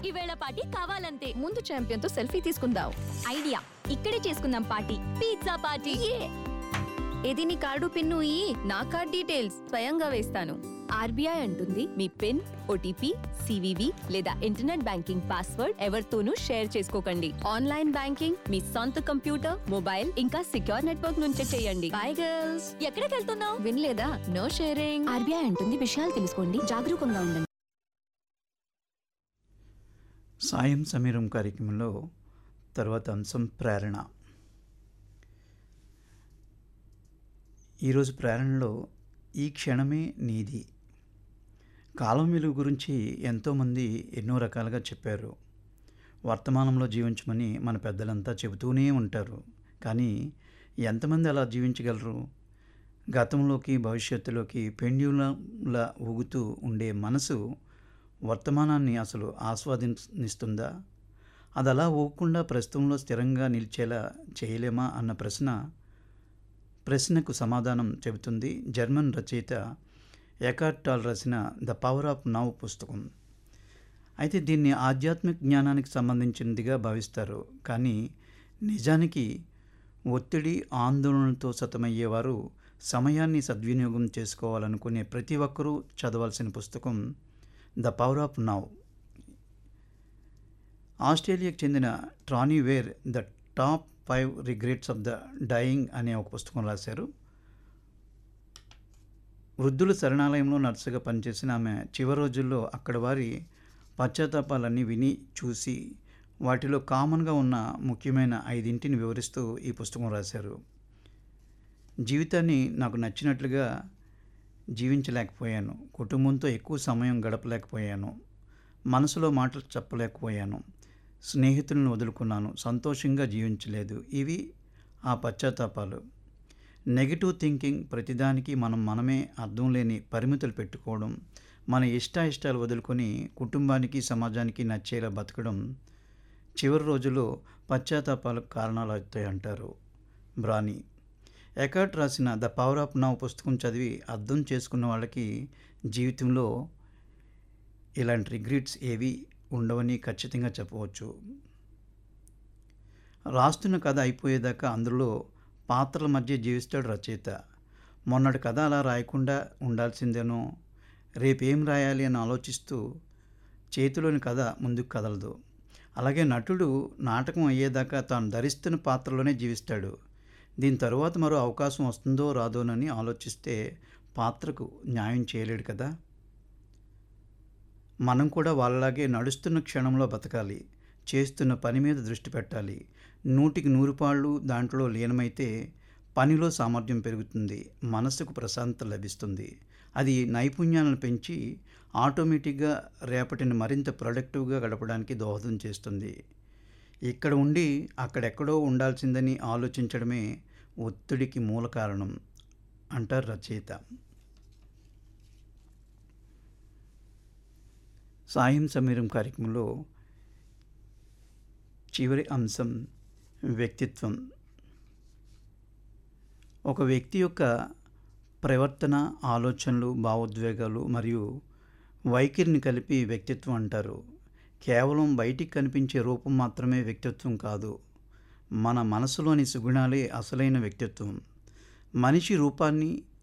ఈవేళ పార్టీ కావాలంతే ముందు ఛాంపియన్ తో సెల్ఫీ తీసుకుందాం ఐడియా ఇక్కడే చేసుకుందాం పార్టీ పిజ్జా పార్టీ ఇది నీ కార్డు పిన్ను ఈ నా కార్డ్ డీటెయిల్స్ స్వయంగా వేస్తాను ఆర్బీఐ అంటుంది మీ పిన్ ఓటీపీ సివివి లేదా ఇంటర్నెట్ బ్యాంకింగ్ పాస్వర్డ్ ఎవరితోనూ షేర్ చేసుకోకండి ఆన్లైన్ బ్యాంకింగ్ మీ సొంత కంప్యూటర్ మొబైల్ ఇంకా సిక్యూర్ నెట్వర్క్ నుంచే చేయండి బాయ్ గర్ల్స్ ఎక్కడికి వెళ్తున్నావు వినలేదా నో షేరింగ్ ఆర్బీఐ అంటుంది విషయాలు తెలుసుకోండి జాగరూకంగా ఉండండి సాయం సమీరం కార్యక్రమంలో తర్వాత అంశం ప్రేరణ ఈరోజు ప్రేరణలో ఈ క్షణమే నీది కాలం విలువ గురించి ఎంతోమంది ఎన్నో రకాలుగా చెప్పారు వర్తమానంలో జీవించమని మన పెద్దలంతా చెబుతూనే ఉంటారు కానీ ఎంతమంది అలా జీవించగలరు గతంలోకి భవిష్యత్తులోకి పెండ్యులంలా ఊగుతూ ఉండే మనసు వర్తమానాన్ని అసలు ఆస్వాదినిస్తుందా అది అలా ఊగకుండా ప్రస్తుతంలో స్థిరంగా నిలిచేలా చేయలేమా అన్న ప్రశ్న ప్రశ్నకు సమాధానం చెబుతుంది జర్మన్ రచయిత ఎకార్టాల్ రాసిన ద పవర్ ఆఫ్ నవ్ పుస్తకం అయితే దీన్ని ఆధ్యాత్మిక జ్ఞానానికి సంబంధించినదిగా భావిస్తారు కానీ నిజానికి ఒత్తిడి ఆందోళనలతో సతమయ్యేవారు సమయాన్ని సద్వినియోగం చేసుకోవాలనుకునే ప్రతి ఒక్కరూ చదవాల్సిన పుస్తకం ద పవర్ ఆఫ్ నవ్ ఆస్ట్రేలియాకు చెందిన Bronnie Ware the top five regrets of the dying అనే ఒక పుస్తకం రాశారు వృద్ధుల శరణాలయంలో నర్సుగా పనిచేసిన ఆమె చివరి రోజుల్లో అక్కడ వారి పశ్చాత్తాపాలన్నీ విని చూసి వాటిలో కామన్గా ఉన్న ముఖ్యమైన ఐదింటిని వివరిస్తూ ఈ పుస్తకం రాశారు జీవితాన్ని నాకు నచ్చినట్లుగా జీవించలేకపోయాను కుటుంబంతో ఎక్కువ సమయం గడపలేకపోయాను మనసులో మాటలు చెప్పలేకపోయాను స్నేహితులను వదులుకున్నాను సంతోషంగా జీవించలేదు ఇవి ఆ పశ్చాత్తాపాలు నెగిటివ్ థింకింగ్ ప్రతిదానికి మనం మనమే అర్థం లేని పరిమితులు పెట్టుకోవడం మన ఇష్ట ఇష్టాలు వదులుకొని కుటుంబానికి సమాజానికి నచ్చేలా బతకడం చివరి రోజుల్లో పశ్చాత్తాపాలకు కారణాలు అవుతాయి అంటారు బ్రానీ ఎకాట్ రాసిన ద పవర్ ఆఫ్ నవ్ పుస్తకం చదివి అర్థం చేసుకున్న వాళ్ళకి జీవితంలో ఇలాంటి రిగ్రెట్స్ ఏవి ఉండవని ఖచ్చితంగా చెప్పవచ్చు రాస్తున్న కథ అయిపోయేదాకా అందులో పాత్రల మధ్య జీవిస్తాడు రచయిత మొన్నటి కథ అలా రాయకుండా ఉండాల్సిందేనో రేపేం రాయాలి అని ఆలోచిస్తూ చేతిలోని కథ ముందుకు కదలదు అలాగే నటుడు నాటకం అయ్యేదాకా తాను ధరిస్తున్న పాత్రలోనే జీవిస్తాడు దీని తరువాత మరో అవకాశం వస్తుందో రాదోనని ఆలోచిస్తే పాత్రకు న్యాయం చేయలేడు కదా మనం కూడా వాళ్ళలాగే నడుస్తున్న క్షణంలో బతకాలి చేస్తున్న పని మీద దృష్టి పెట్టాలి నూటికి నూరు పాళ్ళు దాంట్లో లీనమైతే పనిలో సామర్థ్యం పెరుగుతుంది మనసుకు ప్రశాంతత లభిస్తుంది అది నైపుణ్యాలను పెంచి ఆటోమేటిక్గా రేపటిని మరింత ప్రొడక్టివ్గా గడపడానికి దోహదం చేస్తుంది ఇక్కడ ఉండి అక్కడెక్కడో ఉండాల్సిందని ఆలోచించడమే ఒత్తిడికి మూల కారణం అంటారు రచయిత సాయం సమీరం కార్యక్రమంలో చివరి అంశం వ్యక్తిత్వం ఒక వ్యక్తి యొక్క ప్రవర్తన ఆలోచనలు భావోద్వేగాలు మరియు వైఖరిని కలిపి వ్యక్తిత్వం అంటారు కేవలం బయటికి కనిపించే రూపం మాత్రమే వ్యక్తిత్వం కాదు మన మనసులోని సుగుణాలే అసలైన వ్యక్తిత్వం మనిషి రూపాన్ని